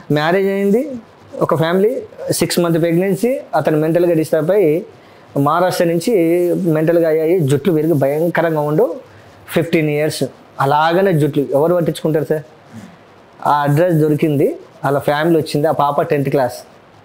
Marriage అయింది ఒక family six month pregnancy అతను మెంటల్గా డిస్టర్బ్ అయ్యి మహారాష్ట్ర నుంచి మెంటల్గా అయ్యాయి జుట్లు పెరిగి భయంకరంగా ఉండు ఫిఫ్టీన్ ఇయర్స్ అలాగనే జుట్లు ఎవరు పట్టించుకుంటారు సార్ ఆ అడ్రస్ దొరికింది వాళ్ళ ఫ్యామిలీ వచ్చింది ఆ పాప టెన్త్ క్లాస్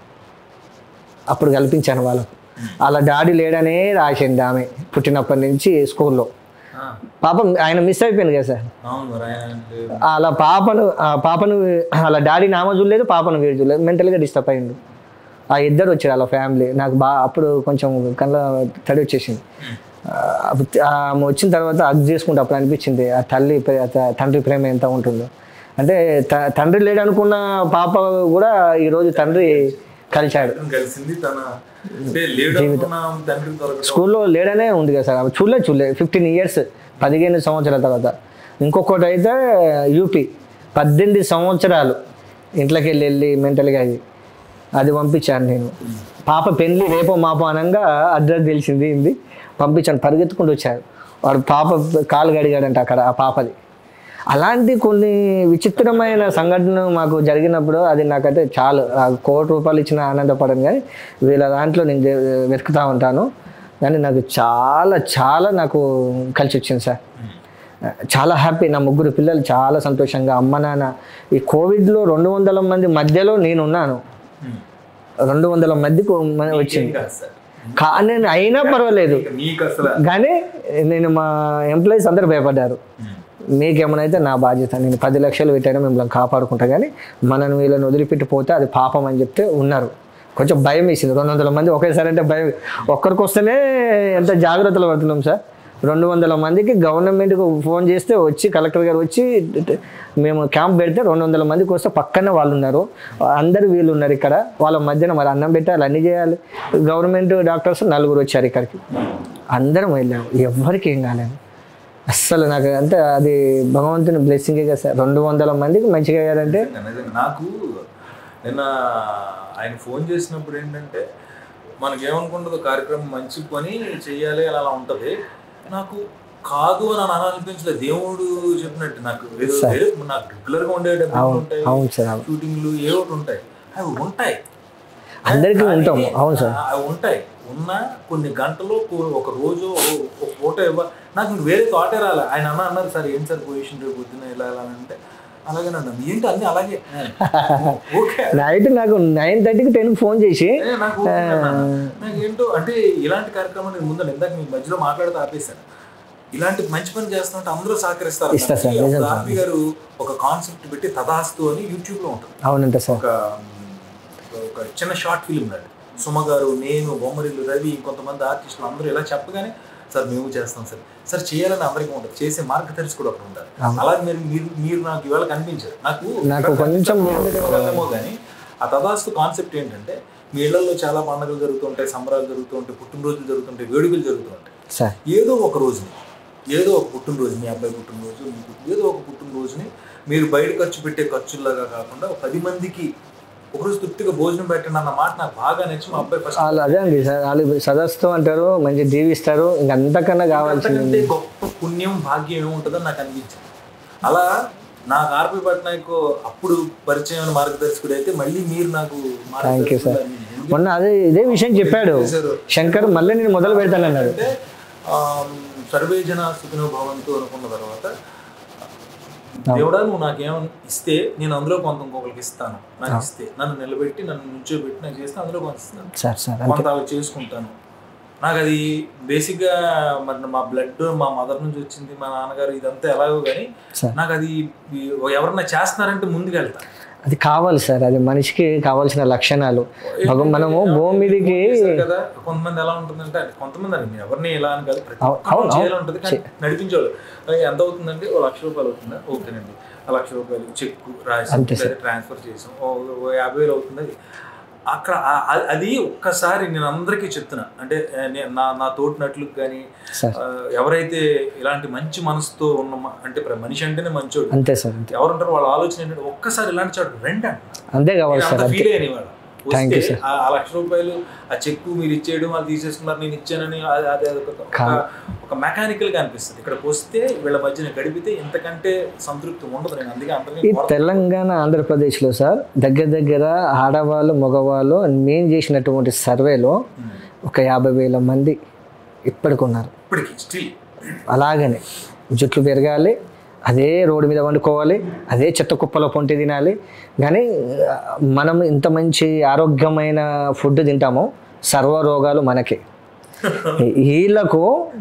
అప్పుడు కల్పించాను వాళ్ళకు వాళ్ళ డాడీ లేడనే రాసింది ఆమె పుట్టినప్పటి నుంచి స్కూల్లో ఆ, పాపం ఆయన మిస్ అయిపోయింది కదా సార్ అవును మరి ఆయన అంటే అలా పాపను ఆ పాపను అలా డాడీ నామ చూడలేదు పాపను వీడు చూడలేదు మెంటల్గా డిస్టర్బ్ అయ్యిండు ఆ ఇద్దరు వచ్చారు వాళ్ళ ఫ్యామిలీ నాకు బాగా అప్పుడు కొంచెం కళ్ళ తడి వచ్చేసింది ఆ, అప్పుడు ఆమె వచ్చిన తర్వాత అగ్ చేసుకుంటే అప్పుడు అనిపించింది ఆ తల్లి ప్రే- ఆ త- తండ్రి ప్రేమ ఎంత ఉంటుందో అంటే త- తండ్రి లేడు అనుకున్న పాప కూడా ఈరోజు తండ్రి కలిశాడు కలిసింది తన అంటే లేడు అనుకున్న తండ్రి దొరకడం స్కూల్లో లేడనే ఉంది కదా సార్ ఆమె చూడలేదు చూడలేదు ఫిఫ్టీన్ ఇయర్స్ పదిహేను సంవత్సరాల తర్వాత ఇంకొకటి అయితే యూపీ పద్దెనిమిది సంవత్సరాలు ఇంట్లోకి వెళ్ళి వెళ్ళి మెంటల్గా అది అది పంపించాను నేను పాప పెళ్ళి రేపో మాపో అనగా అడ్రస్ తెలిసింది ఇంది పంపించాను పరిగెత్తుకుంటూ వచ్చారు వాడు పాప కాలు గడిగాడంట అక్కడ ఆ పాపది అలాంటి కొన్ని విచిత్రమైన సంఘటనలు మాకు జరిగినప్పుడు అది నాకైతే చాలు ఆ కోటి రూపాయలు ఇచ్చిన ఆనందపడను కానీ వీళ్ళ దాంట్లో నేను జే- వెతుకుతా ఉంటాను కానీ నాకు చాలా చాలా నాకు కలిసి వచ్చింది సార్ చాలా హ్యాపీ నా ముగ్గురు పిల్లలు చాలా సంతోషంగా అమ్మ నాన్న ఈ కోవిడ్లో రెండు వందల మంది మధ్యలో నేనున్నాను రెండు వందల మందికి మ- వచ్చింది కాదు సార్ కానీ నేను అయినా పర్వాలేదు ఇక మీకు అసలు కానీ నేను మా ఎంప్లాయీస్ అందరూ భయపడ్డారు మీకేమనైతే నా బాధ్యత నేను పది లక్షలు పెట్టైనా మిమ్మల్ని కాపాడుకుంటా కానీ మనల్ని వీళ్ళని వదిలిపెట్టి పోతే అది పాపం అని చెప్తే ఉన్నారు కొంచెం భయం వేసింది రెండు వందల మంది ఒకేసారి అంటే భయం ఒక్కరికి వస్తేనే ఎంత జాగ్రత్తలు పడుతున్నాం సార్ రెండు వందల మందికి గవర్నమెంట్కి ఫోన్ చేస్తే వచ్చి కలెక్టర్ గారు వచ్చి మేము క్యాంప్ పెడితే రెండు వందల మందికి వస్తే పక్కనే వాళ్ళు ఉన్నారు అందరు వీళ్ళు ఉన్నారు ఇక్కడ వాళ్ళ మధ్యన మరి అన్నం పెట్టాలి అన్నీ చేయాలి గవర్నమెంట్ డాక్టర్స్ నలుగురు వచ్చారు ఇక్కడికి అందరం వెళ్ళాము ఎవరికి ఏం కాలేదు అస్సలు నాకు అంటే అది భగవంతుని బ్లెస్సింగే కదా సార్ రెండు వందల మందికి మంచిగా అయ్యారంటే నిజంగా నాకు నిన్న ఆయన ఫోన్ చేసినప్పుడు ఏంటంటే మనకి ఏమనుకుంటుందో కార్యక్రమం మంచి పని చెయ్యాలి అలా అలా ఉంటది నాకు కాదు అని అని అనిపించలేదు దేవుడు చెప్పినట్టు నాకు ఏదో వేరే నాకు రెగ్యులర్ గా ఉండే డబ్బులు ఉంటాయి అవును సార్ అవును. షూటింగ్లు ఏవో ఒకటి ఉంటాయి అవి ఉంటాయి అందరికీ కానీ, ఉంటాము అవును సార్ ఆ, అవి ఉంటాయి ఉన్న కొన్ని గంటలు కో- ఒక రోజు ఓ- ఒక ఫోటో ఇవ్వ నాకు ఇంక వేరే థాటే రాలే ఆయన అన్న అన్నారు సార్ ఏం సార్ పొజిషన్ రేపు పొద్దున్న ఇలా ఇలా అని అంటే అలాగే అన్నాను ఏంటి అన్ని అలాగే ఓకే నైట్ నాకు నైన్ థర్టీకి టెన్కి ఫోన్ చేసి ఏ, నాకు ఓకే అన్నాను. నాకు ఏంటో అంటే ఇలాంటి కార్యక్రమాలు నేను ముందు ఇందాక మీ మధ్యలో మాట్లాడుతూ ఆపేశాను ఇలాంటి మంచి పని చేస్తుంటే అందరూ సహకరిస్తారు ఇస్తారు సార్, అప్పుడు నిజం ఆర్పి గారు ఒక కాన్సెప్ట్ పెట్టి తదాస్తు అని యూట్యూబ్ లో ఉంటుంది అవునంట సార్ ఒక ఒక చిన్న షార్ట్ ఫిల్మ్ నాడు సుమ గారు నేను బొమ్మరిల్లు రవి ఇంకొంతమంది ఆర్టిస్టులు అందరూ ఇలా చెప్పగానే సార్ మేము చేస్తాం సార్ సార్ చేయాలని అందరికీ ఉంటుంది చేసే మార్గదర్శి కూడా ఒకటి ఉంటారు అలాగే మీరు మీరు మీరు నాకు ఇవాళ కనిపించారు నాకు నాకు కొంచెం ఏమో కానీ ఆ తదాస్తు కాన్సెప్ట్ ఏంటంటే మీ ఇళ్లలో చాలా పండుగలు జరుగుతుంటాయి సంబరాలు జరుగుతూ ఉంటాయి పుట్టినరోజులు జరుగుతుంటాయి వేడుకలు జరుగుతూ ఉంటాయి సార్ ఏదో ఒక రోజుని ఏదో ఒక పుట్టినరోజు మీ అబ్బాయి పుట్టినరోజు మీ పుట్టిన- ఏదో ఒక పుట్టినరోజుని మీరు బయట ఖర్చు పెట్టే ఖర్చులాగా కాకుండా ఒక పది మందికి ఒకరోజు తృప్తిగా భోజనం పెట్టండి అన్న మాట నాకు బాగా నచ్చి మా అబ్బాయి ఫస్ట్ వాళ్ళు అదే అండి సార్ వాళ్ళు సదస్సు అంటారు మంచి దీవిస్తారు ఇంక అంతకన్నా కావాల్సింది అంతకంటే గొప్ప పుణ్యం భాగ్యం ఏముంటుందని నాకు అనిపించింది అలా నాకు ఆర్పి పట్నాయక్ అప్పుడు పరిచయం మార్గదర్శకుడు అయితే మళ్ళీ మీరు నాకు మార్గదర్శకుడు అనిపించింది. మొన్న అదే ఇదే విషయం చెప్పాడు చేశారు. శంకర్ మళ్ళీ నేను మొదలు పెడతానన్నాడు అంటే ఆమ్, సర్వే జన సుఖినో భవంతు అనుకున్న తర్వాత దేవుడా నువ్వు నాకేమని ఇస్తే నేను అందులో కొంత ఇంకొకరికి ఇస్తాను నాకు ఇస్తే నన్ను నిలబెట్టి నన్ను నుంచోబెట్టి నాకు చేస్తే అందులో కొంత ఇస్తాను సార్ సార్ కొంత అవి చేసుకుంటాను నాకు అది బేసిక్గా మరి మా బ్లడ్ మా మదర్ నుంచి వచ్చింది మా నాన్నగారు ఇదంతా ఎలాగో కానీ సార్. నాకు అది ఈ- ఎవరన్నా చేస్తున్నారంటే ముందుకు వెళ్తా అది కావాలి సార్ అది మనిషికి కావాల్సిన లక్షణాలు భగ- మనము భూమి మీదకి చేశారు కదా కొంతమంది ఎలా ఉంటుందంటే అంటే కొంతమంది అని నేను ఎవరిని ఎలా అని కాదు ప్రతి అవును, ఒక్కరు అవును, చేయాలి ఉంటుంది కానీ నడిపించేవాళ్ళు "అరే, ఎంత అవుతుందంటే ఓ లక్ష రూపాయలు అవుతుందా ఓకేనండి ఆ లక్ష రూపాయలు చెక్ రాసి అంతే సార్. ట్రాన్స్ఫర్ చేసాం ఓ ఓ యాభై వేలు అవుతుంది అక్కడ ఆ- ఆ- అది ఒక్కసారి నేను అందరికీ చెప్తున్నా అంటే ఆ, నే- నా నా తోటి నటులకు కానీ సార్ ఎవరైతే ఇలాంటి మంచి మనసుతో ఉన్న మ- అంటే ప్ర- మనిషి అంటేనే మంచోడు అంతే సార్ అంతే ఎవరుంటారో వాళ్ళ ఆలోచన ఏంటంటే ఒక్కసారి ఇలాంటి చోటు రండి అంటున్నా. అంతే కావాలి నేను సార్ అంత అంతే ఫీల్ అయ్యాను ఇవాళ Thank you, వస్తే sir. ఆ ఆ లక్ష రూపాయలు ఆ చెక్కు మీరు ఇచ్చేయడం వాళ్ళు తీసేసుకున్నారు నేను ఇచ్చానని అది అది అది ఒక- ఒక- ఒక మెకానికల్ గా అనిపిస్తుంది ఇక్కడికి వస్తే వీళ్ళ మధ్యన గడిపితే ఇంతకంటే సంతృప్తి ఉండదు నేను అందుకే ఈ అందరినీ కోరతాను. తెలంగాణ ఆంధ్రప్రదేశ్లో సార్ దగ్గర దగ్గర ఆడవాళ్ళు మగవాళ్ళు మేము చేసినటువంటి సర్వేలో ఉమ్. ఒక యాభై వేల మంది ఇప్పటికి ఉన్నారు ఇప్పటికి స్టిల్ అలాగనే జుట్లు పెరగాలి అదే రోడ్డు మీద వండుకోవాలి అదే చెత్త కుప్పలో పొంటి తినాలి కానీ ఆ, మనం ఇంత మంచి ఆరోగ్యమైన ఫుడ్ తింటామో సర్వ రోగాలు మనకే వీళ్ళకు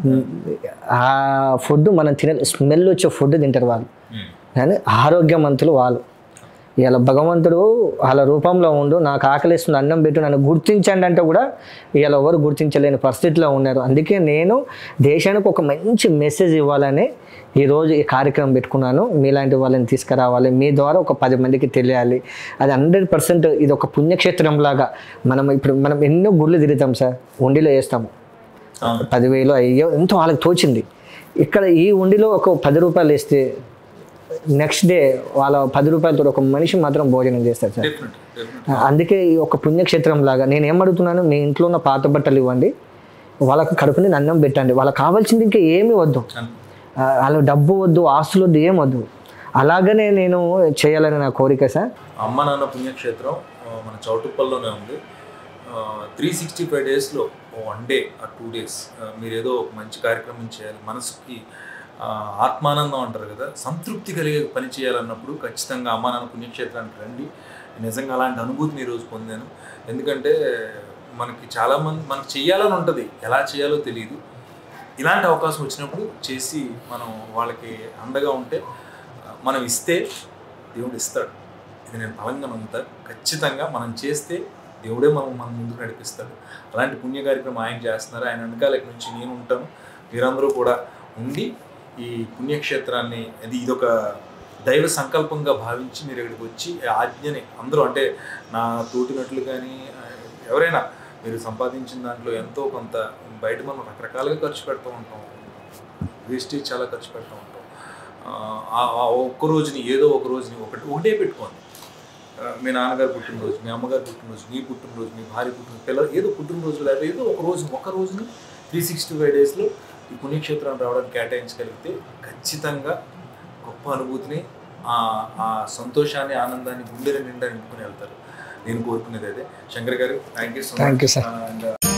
ఆ ఫుడ్ మనం తినే స్మెల్ వచ్చే ఫుడ్ తింటారు వాళ్ళు కానీ ఆరోగ్యవంతులు వాళ్ళు ఇలా భగవంతుడు వాళ్ళ రూపంలో ఉండు నాకు ఆకలిస్తుంది అన్నం పెట్టు నన్ను గుర్తించండి అంటే కూడా ఇలా ఎవరు గుర్తించలేని పరిస్థితిలో ఉన్నారు అందుకే నేను దేశానికి ఒక మంచి మెసేజ్ ఇవ్వాలని ఈరోజు ఈ కార్యక్రమం పెట్టుకున్నాను మీలాంటి వాళ్ళని తీసుకురావాలి మీ ద్వారా ఒక పది మందికి తెలియాలి అది హండ్రెడ్ పర్సెంట్ ఇది ఒక పుణ్యక్షేత్రం లాగా మనం ఇప్పుడు మనం ఎన్నో గుళ్ళు తిరుగుతాం సార్ ఉండిలో వేస్తాము అవును పదివేలు అయ్యో ఎంతో వాళ్ళకి తోచింది ఇక్కడ ఈ ఉండిలో ఒక పది రూపాయలు వేస్తే నెక్స్ట్ డే వాళ్ళ పది రూపాయలతో ఒక మనిషి మాత్రం భోజనం చేస్తారు సార్ డెఫినెట్ డెఫినెట్ అందుకే ఈ ఒక పుణ్యక్షేత్రం లాగా నేను ఏమడుగుతున్నాను మీ ఇంట్లో ఉన్న పాత బట్టలు ఇవ్వండి వాళ్ళకి కడుపుని అన్నం పెట్టండి వాళ్ళకి కావాల్సింది ఇంకా ఏమీ వద్దు ఆ, వాళ్ళకి డబ్బు వద్దు ఆస్తులు వద్దు ఏం వద్దు అలాగనే నేను చేయాలని నా కోరిక సార్ అమ్మ నాన్న పుణ్యక్షేత్రం ఆ, మన చౌటుప్పల్లోనే ఉంది త్రీ సిక్స్టీ ఫైవ్ డేస్లో వన్ డే ఆ టూ డేస్ మీరు ఏదో ఒక మంచి కార్యక్రమం చేయాలి మనసుకి ఆ, ఆత్మానందం అంటారు కదా సంతృప్తి కలిగే పని చేయాలన్నప్పుడు ఖచ్చితంగా అమ్మ నాన్న పుణ్యక్షేత్రానికి రండి నిజంగా అలాంటి అనుభూతిని ఈరోజు పొందాను ఎందుకంటే మనకి చాలామంది మనకు చేయాలని ఉంటుంది ఎలా చేయాలో తెలియదు ఇలాంటి అవకాశం వచ్చినప్పుడు చేసి మనం వాళ్ళకి అండగా ఉంటే ఆ, మనం ఇస్తే దేవుడు ఇస్తాడు ఇది నేను బలంగా నమ్ముతాను ఖచ్చితంగా మనం చేస్తే దేవుడే మనం మన ముందుకు నడిపిస్తాడు అలాంటి పుణ్య కార్యక్రమం ఆయన చేస్తున్నారు ఆయన వెనకాల ఇక్కడి నుంచి నేను ఉంటాను మీరందరూ కూడా ఉండి ఈ పుణ్యక్షేత్రాన్ని అది ఇదొక దైవ సంకల్పంగా భావించి మీరు ఇక్కడికి వచ్చి ఆ ఆజ్ఞని అందరూ అంటే నా తోటినట్లు కానీ ఆ, ఎవరైనా మీరు సంపాదించిన దాంట్లో ఎంతో కొంత బయట మనం రకరకాలుగా ఖర్చు పెడుతూ ఉంటాం వేస్టేజ్ చాలా ఖర్చు పెడుతూ ఉంటాం ఆ ఆ ఒక్క రోజుని ఏదో ఒక రోజుని ఒకటి ఒకటే పెట్టుకోండి ఆ, మీ నాన్నగారు పుట్టినరోజు మీ అమ్మగారు పుట్టినరోజు మీ పుట్టినరోజు మీ భార్య పుట్టినరోజు పిల్లలు ఏదో పుట్టినరోజు లేదా ఏదో ఒక రోజు ఒక రోజుని త్రీ సిక్స్టీ ఫైవ్ డేస్లో ఈ పుణ్యక్షేత్రం రావడానికి కేటాయించగలిగితే ఖచ్చితంగా గొప్ప అనుభూతిని ఆ ఆ సంతోషాన్ని ఆనందాన్ని గుండెల నిండా నింపుకుని వెళ్తారు నేను కోరుకునేది అదే శంకర్ గారు thank you so Thank you, much sir. And